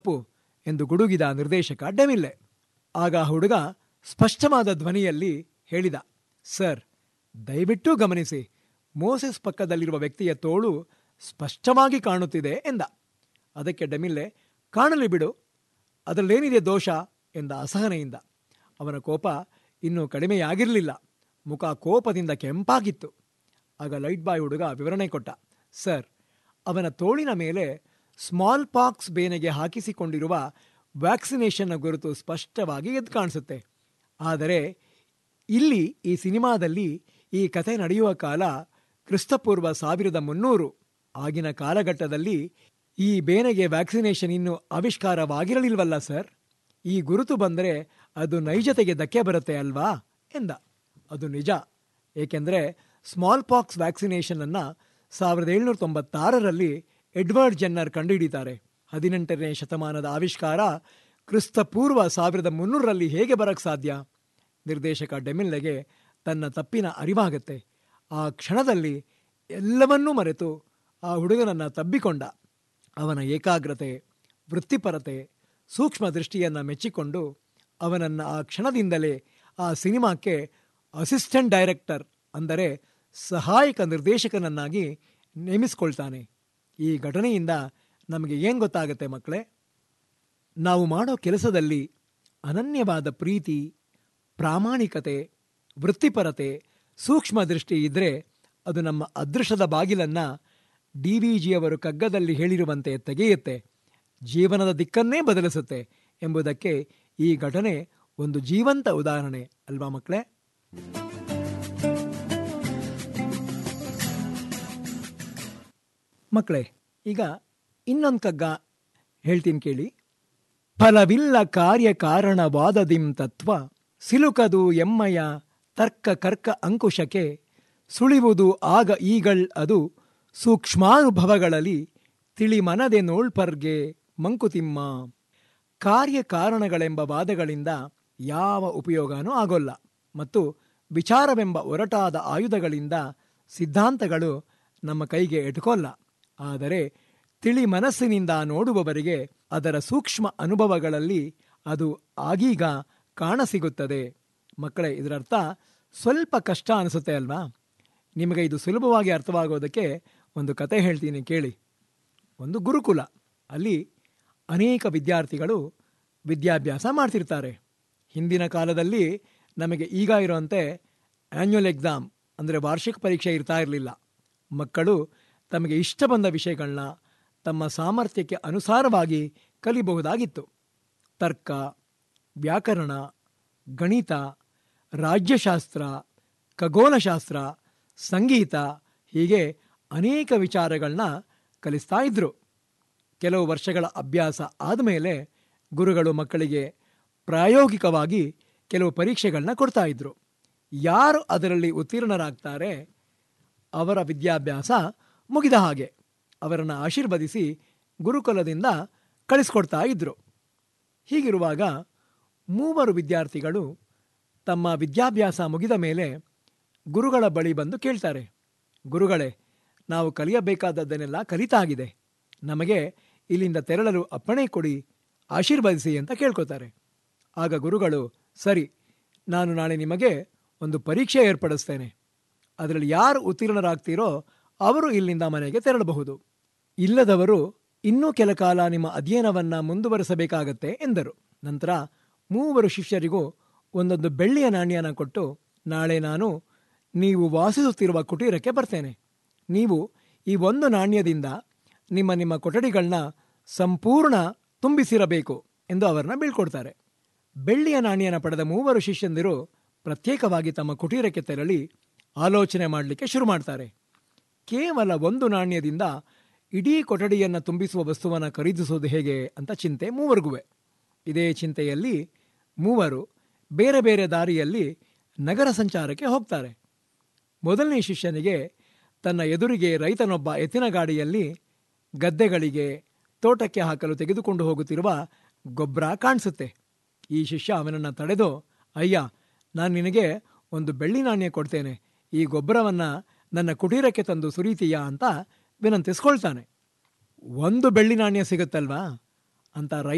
ತಪ್ಪು ಎಂದು ಗುಡುಗಿದ ನಿರ್ದೇಶಕ ಡೆಮಿಲ್ಲೆ ಆಗ ಆ ಹುಡುಗ ಸ್ಪಷ್ಟವಾದ ಧ್ವನಿಯಲ್ಲಿ ಹೇಳಿದ ಸರ್ ದಯವಿಟ್ಟು ಗಮನಿಸಿ ಮೋಸೆಸ್ ಪಕ್ಕದಲ್ಲಿರುವ ವ್ಯಕ್ತಿಯ ತೋಳು ಸ್ಪಷ್ಟವಾಗಿ ಕಾಣುತ್ತಿದೆ ಎಂದ ಅದಕ್ಕೆ ಡೆಮಿಲ್ಲೆ ಕಾಣಲಿ ಬಿಡು ಅದರಲ್ಲೇನಿದೆ ದೋಷ ಎಂದ ಅಸಹನೆಯಿಂದ ಅವನ ಕೋಪ ಇನ್ನೂ ಕಡಿಮೆಯಾಗಿರಲಿಲ್ಲ ಮುಖ ಕೋಪದಿಂದ ಕೆಂಪಾಗಿತ್ತು ಆಗ ಲೈಟ್ ಬಾಯ್ ಹುಡುಗ ವಿವರಣೆ ಕೊಟ್ಟ ಸರ್ ಅವನ ತೋಳಿನ ಮೇಲೆ ಸ್ಮಾಲ್ ಪಾಕ್ಸ್ ಬೇನೆಗೆ ಹಾಕಿಸಿಕೊಂಡಿರುವ ವ್ಯಾಕ್ಸಿನೇಷನ್ನ ಗುರುತು ಸ್ಪಷ್ಟವಾಗಿ ಎದ್ದು ಕಾಣಿಸುತ್ತೆ ಆದರೆ ಇಲ್ಲಿ ಈ ಸಿನಿಮಾದಲ್ಲಿ ಈ ಕಥೆ ನಡೆಯುವ ಕಾಲ ಕ್ರಿಸ್ತಪೂರ್ವ ಸಾವಿರದ ಮುನ್ನೂರು ಆಗಿನ ಕಾಲಘಟ್ಟದಲ್ಲಿ ಈ ಬೇನೆಗೆ ವ್ಯಾಕ್ಸಿನೇಷನ್ ಇನ್ನೂ ಆವಿಷ್ಕಾರವಾಗಿರಲಿಲ್ವಲ್ಲ ಸರ್ ಈ ಗುರುತು ಬಂದರೆ ಅದು ನೈಜತೆಗೆ ಧಕ್ಕೆ ಬರುತ್ತೆ ಅಲ್ವಾ ಎಂದ ಅದು ನಿಜ ಏಕೆಂದರೆ ಸ್ಮಾಲ್ ಪಾಕ್ಸ್ ವ್ಯಾಕ್ಸಿನೇಷನ್ ಅನ್ನ ಸಾವಿರದ ಏಳ್ನೂರ ತೊಂಬತ್ತಾರರಲ್ಲಿ ಎಡ್ವರ್ಡ್ ಜೆನ್ನರ್ ಕಂಡುಹಿಡಿತಾರೆ ಹದಿನೆಂಟನೇ ಶತಮಾನದ ಆವಿಷ್ಕಾರ ಕ್ರಿಸ್ತ ಪೂರ್ವ ಸಾವಿರದ ಮುನ್ನೂರರಲ್ಲಿ ಹೇಗೆ ಬರಕ್ ಸಾಧ್ಯ ನಿರ್ದೇಶಕ ಡೆಮಿಲ್ಲೆಗೆ ತನ್ನ ತಪ್ಪಿನ ಅರಿವಾಗತ್ತೆ ಆ ಕ್ಷಣದಲ್ಲಿ ಎಲ್ಲವನ್ನೂ ಮರೆತು ಆ ಹುಡುಗನನ್ನ ತಬ್ಬಿಕೊಂಡ ಅವನ ಏಕಾಗ್ರತೆ ವೃತ್ತಿಪರತೆ ಸೂಕ್ಷ್ಮ ದೃಷ್ಟಿಯನ್ನು ಮೆಚ್ಚಿಕೊಂಡು ಅವನನ್ನು ಆ ಕ್ಷಣದಿಂದಲೇ ಆ ಸಿನಿಮಾಕ್ಕೆ ಅಸಿಸ್ಟೆಂಟ್ ಡೈರೆಕ್ಟರ್ ಅಂದರೆ ಸಹಾಯಕ ನಿರ್ದೇಶಕನನ್ನಾಗಿ ನೇಮಿಸ್ಕೊಳ್ತಾನೆ ಈ ಘಟನೆಯಿಂದ ನಮಗೆ ಏನು ಗೊತ್ತಾಗುತ್ತೆ ಮಕ್ಕಳೇ ನಾವು ಮಾಡೋ ಕೆಲಸದಲ್ಲಿ ಅನನ್ಯವಾದ ಪ್ರೀತಿ ಪ್ರಾಮಾಣಿಕತೆ ವೃತ್ತಿಪರತೆ ಸೂಕ್ಷ್ಮ ದೃಷ್ಟಿ ಇದ್ದರೆ ಅದು ನಮ್ಮ ಅದೃಷ್ಟದ ಬಾಗಿಲನ್ನು ಡಿ ವಿ ಜಿಯವರು ಕಗ್ಗದಲ್ಲಿ ಹೇಳಿರುವಂತೆ ತೆಗೆಯುತ್ತೆ ಜೀವನದ ದಿಕ್ಕನ್ನೇ ಬದಲಿಸುತ್ತೆ ಎಂಬುದಕ್ಕೆ ಈ ಘಟನೆ ಒಂದು ಜೀವಂತ ಉದಾಹರಣೆ ಅಲ್ವಾ ಮಕ್ಕಳೇ ಮಕ್ಕಳೇ ಈಗ ಇನ್ನೊಂದು ಕಗ್ಗ ಹೇಳ್ತೀನಿ ಕೇಳಿ ಫಲವಿಲ್ಲ ಕಾರ್ಯ ಕಾರಣವಾದದಿಂ ತತ್ವ ಸಿಲುಕದು ಎಮ್ಮಯ ತರ್ಕ ಕರ್ಕ ಅಂಕುಶಕ್ಕೆ ಸುಳಿವುದು ಆಗ ಈಗಳ್ ಅದು ಸೂಕ್ಷ್ಮಾನುಭವಗಳಲ್ಲಿ ತಿಳಿ ಮನದೆ ನೋಳ್ಪರ್ಗೆ ಮಂಕುತಿಮ್ಮ ಕಾರ್ಯ ಕಾರಣಗಳೆಂಬ ವಾದಗಳಿಂದ ಯಾವ ಉಪಯೋಗನೂ ಆಗೋಲ್ಲ ಮತ್ತು ವಿಚಾರವೆಂಬ ಒರಟಾದ ಆಯುಧಗಳಿಂದ ಸಿದ್ಧಾಂತಗಳು ನಮ್ಮ ಕೈಗೆ ಎಟುಕೋಲ್ಲ ಆದರೆ ತಿಳಿ ಮನಸ್ಸಿನಿಂದ ನೋಡುವವರಿಗೆ ಅದರ ಸೂಕ್ಷ್ಮ ಅನುಭವಗಳಲ್ಲಿ ಅದು ಆಗೀಗ ಕಾಣಸಿಗುತ್ತದೆ ಮಕ್ಕಳೇ ಇದರರ್ಥ ಸ್ವಲ್ಪ ಕಷ್ಟ ಅನಿಸುತ್ತೆ ಅಲ್ವಾ ನಿಮಗೆ ಇದು ಸುಲಭವಾಗಿ ಅರ್ಥವಾಗೋದಕ್ಕೆ ಒಂದು ಕತೆ ಹೇಳ್ತೀನಿ ಕೇಳಿ ಒಂದು ಗುರುಕುಲ ಅಲ್ಲಿ ಅನೇಕ ವಿದ್ಯಾರ್ಥಿಗಳು ವಿದ್ಯಾಭ್ಯಾಸ ಮಾಡ್ತಿರ್ತಾರೆ ಹಿಂದಿನ ಕಾಲದಲ್ಲಿ ನಮಗೆ ಈಗ ಇರುವಂತೆ ಆ್ಯನ್ಯುವಲ್ ಎಕ್ಸಾಮ್ ಅಂದರೆ ವಾರ್ಷಿಕ ಪರೀಕ್ಷೆ ಇರ್ತಾ ಇರಲಿಲ್ಲ ಮಕ್ಕಳು ತಮಗೆ ಇಷ್ಟ ಬಂದ ವಿಷಯಗಳನ್ನ ತಮ್ಮ ಸಾಮರ್ಥ್ಯಕ್ಕೆ ಅನುಸಾರವಾಗಿ ಕಲಿಬಹುದಾಗಿತ್ತು ತರ್ಕ ವ್ಯಾಕರಣ ಗಣಿತ ರಾಜ್ಯಶಾಸ್ತ್ರ ಖಗೋಳಶಾಸ್ತ್ರ ಸಂಗೀತ ಹೀಗೆ ಅನೇಕ ವಿಚಾರಗಳನ್ನ ಕಲಿಸ್ತಾ ಇದ್ರು ಕೆಲವು ವರ್ಷಗಳ ಅಭ್ಯಾಸ ಆದಮೇಲೆ ಗುರುಗಳು ಮಕ್ಕಳಿಗೆ ಪ್ರಾಯೋಗಿಕವಾಗಿ ಕೆಲವು ಪರೀಕ್ಷೆಗಳನ್ನ ಕೊಡ್ತಾ ಇದ್ರು ಯಾರು ಅದರಲ್ಲಿ ಉತ್ತೀರ್ಣರಾಗ್ತಾರೆ ಅವರ ವಿದ್ಯಾಭ್ಯಾಸ ಮುಗಿದ ಹಾಗೆ ಅವರನ್ನು ಆಶೀರ್ವದಿಸಿ ಗುರುಕುಲದಿಂದ ಕಳಿಸ್ಕೊಡ್ತಾ ಇದ್ರು ಹೀಗಿರುವಾಗ ಮೂವರು ವಿದ್ಯಾರ್ಥಿಗಳು ತಮ್ಮ ವಿದ್ಯಾಭ್ಯಾಸ ಮುಗಿದ ಮೇಲೆ ಗುರುಗಳ ಬಳಿ ಬಂದು ಕೇಳ್ತಾರೆ ಗುರುಗಳೇ ನಾವು ಕಲಿಯಬೇಕಾದದ್ದನ್ನೆಲ್ಲ ಕಲಿತಾಗಿದೆ ನಮಗೆ ಇಲ್ಲಿಂದ ತೆರಳಲು ಅಪ್ಪಣೆ ಕೊಡಿ ಆಶೀರ್ವದಿಸಿ ಅಂತ ಕೇಳ್ಕೊತಾರೆ ಆಗ ಗುರುಗಳು ಸರಿ ನಾನು ನಾಳೆ ನಿಮಗೆ ಒಂದು ಪರೀಕ್ಷೆ ಏರ್ಪಡಿಸ್ತೇನೆ ಅದರಲ್ಲಿ ಯಾರು ಉತ್ತೀರ್ಣರಾಗ್ತೀರೋ ಅವರು ಇಲ್ಲಿಂದ ಮನೆಗೆ ತೆರಳಬಹುದು ಇಲ್ಲದವರು ಇನ್ನೂ ಕೆಲ ಕಾಲ ನಿಮ್ಮ ಅಧ್ಯಯನವನ್ನ ಮುಂದುವರೆಸಬೇಕಾಗತ್ತೆ ಎಂದರು ನಂತರ ಮೂವರು ಶಿಷ್ಯರಿಗೂ ಒಂದೊಂದು ಬೆಳ್ಳಿಯ ನಾಣ್ಯನ ಕೊಟ್ಟು ನಾಳೆ ನಾನು ನೀವು ವಾಸಿಸುತ್ತಿರುವ ಕುಟೀರಕ್ಕೆ ಬರ್ತೇನೆ ನೀವು ಈ ಒಂದು ನಾಣ್ಯದಿಂದ ನಿಮ್ಮ ನಿಮ್ಮ ಕೊಠಡಿಗಳನ್ನ ಸಂಪೂರ್ಣ ತುಂಬಿಸಿರಬೇಕು ಎಂದು ಅವರನ್ನ ಬೀಳ್ಕೊಡ್ತಾರೆ ಬೆಳ್ಳಿಯ ನಾಣ್ಯನ ಪಡೆದ ಮೂವರು ಶಿಷ್ಯಂದಿರು ಪ್ರತ್ಯೇಕವಾಗಿ ತಮ್ಮ ಕುಟೀರಕ್ಕೆ ತೆರಳಿ ಆಲೋಚನೆ ಮಾಡಲಿಕ್ಕೆ ಶುರು ಮಾಡ್ತಾರೆ ಕೇವಲ ಒಂದು ನಾಣ್ಯದಿಂದ ಇಡೀ ಕೊಠಡಿಯನ್ನು ತುಂಬಿಸುವ ವಸ್ತುವನ್ನು ಖರೀದಿಸೋದು ಹೇಗೆ ಅಂತ ಚಿಂತೆ ಮೂವರಿಗುವೆ ಇದೇ ಚಿಂತೆಯಲ್ಲಿ ಮೂವರು ಬೇರೆ ಬೇರೆ ದಾರಿಯಲ್ಲಿ ನಗರ ಸಂಚಾರಕ್ಕೆ ಹೋಗ್ತಾರೆ ಮೊದಲನೇ ಶಿಷ್ಯನಿಗೆ ತನ್ನ ಎದುರಿಗೆ ರೈತನೊಬ್ಬ ಎತ್ತಿನ ಗಾಡಿಯಲ್ಲಿ ಗದ್ದೆಗಳಿಗೆ ತೋಟಕ್ಕೆ ಹಾಕಲು ತೆಗೆದುಕೊಂಡು ಹೋಗುತ್ತಿರುವ ಗೊಬ್ಬರ ಕಾಣಿಸುತ್ತೆ ಈ ಶಿಷ್ಯ ಅವನನ್ನು ತಡೆದು ಅಯ್ಯ ನಾನು ನಿನಗೆ ಒಂದು ಬೆಳ್ಳಿ ನಾಣ್ಯ ಕೊಡ್ತೇನೆ ಈ ಗೊಬ್ಬರವನ್ನು ನನ್ನ ಕುಟೀರಕ್ಕೆ ತಂದು ಸುರೀತೀಯಾ ಅಂತ ವಿನಂತಿಸ್ಕೊಳ್ತಾನೆ ಒಂದು ಬೆಳ್ಳಿ ನಾಣ್ಯ ಸಿಗುತ್ತಲ್ವಾ ಅಂತ ರೈ